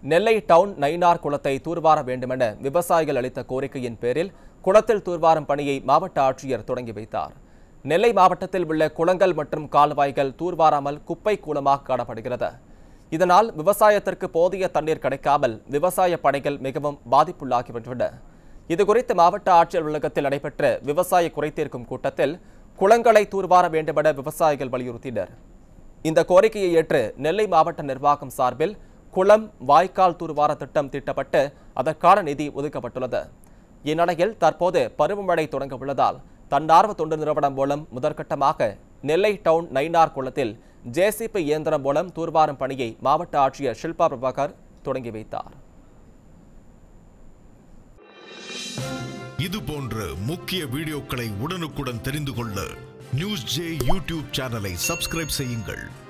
நெல்லை down Nainar குளத்தை தூர்வார வேண்டுமென விவசாயிகள் அளித்த கோரிக்கையின் பேரில் குளத்தில் தூர்வாரும் பணியை மாவட்ட ஆட்சியர் தொடங்கி வைத்தார் நெல்லை மாவட்டத்தில் உள்ள குளங்கள் மற்றும் கால்வாய்கள் தூர்வாராமல் குப்பை கூலமாக காணப்படுகிறது இதனால் விவசாயத்திற்கு போதிய தண்ணீர் கிடைக்காமல் விவசாய பணிகள் மிகவும் பாதிப்புள்ளாகிவிட்டன இதுகுறித்து மாவட்ட ஆட்சியர் அலுவலகத்தில் நடைபெற்ற விவசாய குறைதீர்க்கும் கூட்டத்தில் குளங்களை தூர்வார வேண்டுமென விவசாயிகள் வலியுறுத்தினர் இந்த கோரிக்கையை ஏற்று நெல்லை மாவட்ட நிர்வாகம் சார்பில் குளம் வாய்க்கால் தூர்வார திட்டம் தீட்டப்பட்டு அதற்கான நிதி ஒதுக்கப்பட்டுள்ளது இந்நிலையில் தற்போது பருவமழை தொடங்க உள்ளதால் தன்னார்வ தொண்டு நிறுவனம் மூலம் முதற்கட்டமாக நெல்லை டவுன் நைனார் குளத்தில் ஜேசிபி இயந்திரம் மூலம் தூர்வாரும் பணியை மாவட்ட ஆட்சியர் ஷில்பா பிரபாகர் தொடங்கி வைத்தார் இது போன்ற முக்கிய வீடியோக்களை உடனுக்குடன் தெரிந்து கொள்ள நியூஸ் ஜே யூடியூப் சேனலை சப்ஸ்கிரைப் செய்யுங்கள்